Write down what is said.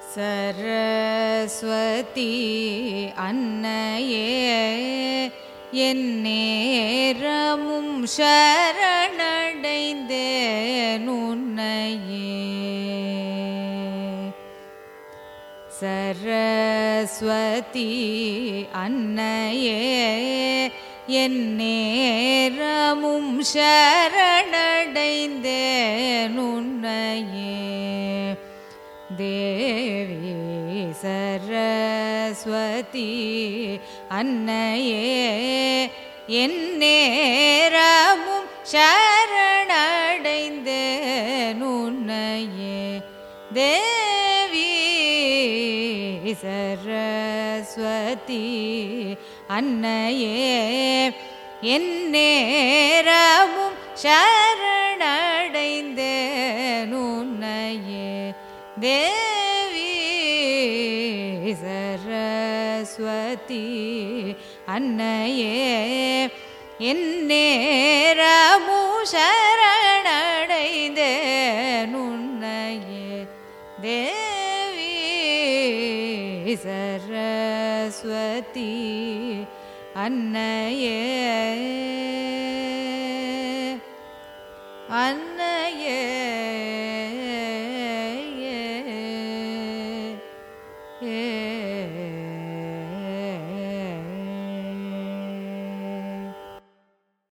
சரஸ்வதி அன்னையே என் நேரமும் சரணடைந்தேன் உன்னையே சரஸ்வதி அன்னையே என் நேரமும் சரணடைந்தேன் உன்னையே தேவி சரஸ்வதி அன்னையே என் நேரமும் சரணடைந்தேன் உன்னையே தேவி சரஸ்வதி அன்னையே என் நேரமும் சரணடைந்தேன் உன்னையே தேவி சரஸ்வதி அன்னையே என் நேரமும் சரணடைந்தேன் உன்னையே தேவி சரஸ்வதி அன்னையே அன்னையே